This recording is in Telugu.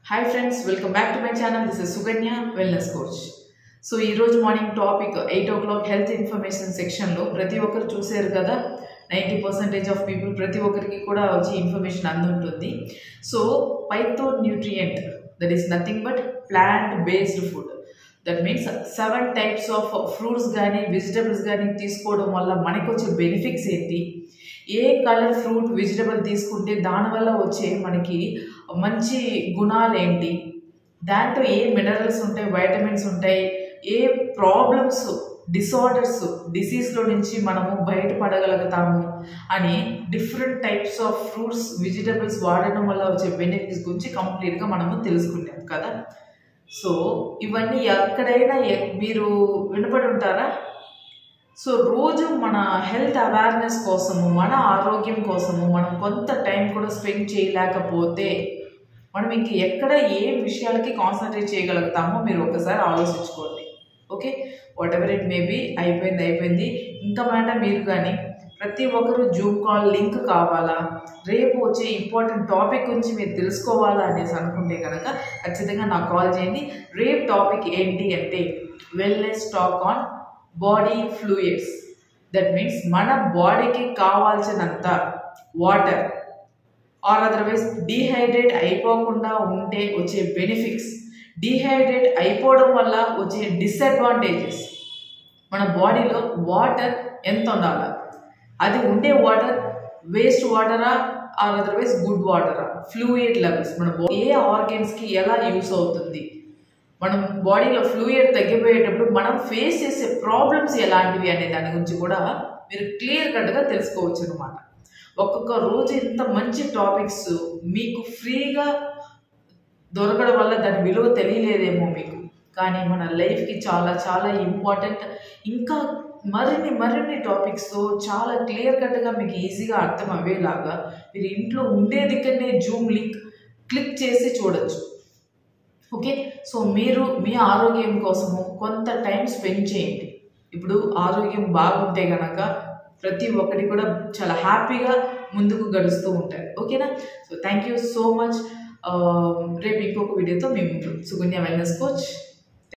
hi friends welcome back to my channel this is Sukanya wellness coach so ఈరోజు morning topic eight o'clock health information సెక్షన్లో ప్రతి ఒక్కరు చూసారు కదా నైంటీ పర్సెంటేజ్ ఆఫ్ పీపుల్ ప్రతి ఒక్కరికి కూడా వచ్చి ఇన్ఫర్మేషన్ అందుంటుంది so phytonutrient that is nothing but plant based food that means seven types of fruits కానీ వెజిటబుల్స్ కానీ తీసుకోవడం వల్ల మనకు వచ్చే బెనిఫిట్స్ ఏంటి ఏ కలర్ ఫ్రూట్ వెజిటబుల్ తీసుకుంటే దానివల్ల వచ్చే మనకి మంచి గుణాలు ఏంటి దాంట్లో ఏ మినరల్స్ ఉంటాయి వైటమిన్స్ ఉంటాయి ఏ ప్రాబ్లమ్స్ డిసార్డర్స్ డిసీజ్లో నుంచి మనము బయటపడగలుగుతాము అని different types of fruits vegetables వాడడం వల్ల వచ్చే బెనిఫిట్స్ గురించి కంప్లీట్గా మనము తెలుసుకుంటాం కదా సో ఇవన్నీ ఎక్కడైనా ఎ- మీరు వినపడి ఉంటారా సో రోజు మన హెల్త్ అవేర్నెస్ కోసము మన ఆరోగ్యం కోసము మనం కొంత టైం కూడా స్పెండ్ చేయలేకపోతే మనం ఇంక ఎక్కడ ఏ విషయాలకి కాన్సన్ట్రేట్ చేయగలుగుతామో మీరు ఒకసారి ఆలోచించుకోండి okay whatever it maybe అయిపోయింది అయిపోయింది ఇంకా మాట మీరు కానీ ప్రతి ఒక్కరు జూమ్ కాల్ లింక్ కావాలా రేపు వచ్చే ఇంపార్టెంట్ టాపిక్ గురించి మీరు తెలుసుకోవాలా అనేసి అనుకుంటే కనుక ఖచ్చితంగా నాకు కాల్ చేయండి రేపు టాపిక్ ఏంటి అంటే wellness talk on body fluids that means మన బాడీకి కావాల్సినంత వాటర్ ఆర్ అదర్వైజ్ డీహైడ్రేట్ అయిపోకుండా ఉంటే వచ్చే బెనిఫిట్స్ డీహైడ్రేట్ అయిపోవడం వల్ల వచ్చే డిసడ్వాంటేజెస్ మన బాడీలో వాటర్ ఎంత ఉండాలి అది ఉండే వాటర్ వేస్ట్ వాటరా ఆర్ అదర్వైజ్ గుడ్ వాటరా ఫ్లూయిడ్ లెవెల్స్ మన body ఏ ఆర్గన్స్కి ఎలా యూస్ అవుతుంది మనం బాడీలో ఫ్లూయిడ్ తగ్గిపోయేటప్పుడు మనం ఫేస్ చేసే ప్రాబ్లమ్స్ ఎలాంటివి అనే దాని గురించి కూడా మీరు క్లియర్ కట్గా తెలుసుకోవచ్చు అనమాట ఒక్కొక్క రోజు ఇంత మంచి టాపిక్స్ మీకు ఫ్రీగా దొరకడం వల్ల దాని విలువ తెలియలేదేమో మీకు కానీ మన లైఫ్కి చాలా చాలా ఇంపార్టెంట్ ఇంకా మరిన్ని మరిన్ని టాపిక్స్తో చాలా క్లియర్ కట్గా మీకు ఈజీగా అర్థం అయ్యేలాగా మీరు ఇంట్లో ఉండేది కన్నా జూమ్ లింక్ క్లిక్ చేసి చూడొచ్చు ఓకే సో మీరు మీ ఆరోగ్యం కోసము కొంత టైం స్పెండ్ చేయండి ఇప్పుడు ఆరోగ్యం బాగుంటే గనక ప్రతి ఒక్కటి కూడా చాలా హ్యాపీగా ముందుకు గడుస్తూ ఉంటాయి ఓకేనా so thank you so much రేపు ఇంకొక వీడియోతో మేము సుకన్య వెల్నెస్ కోచ్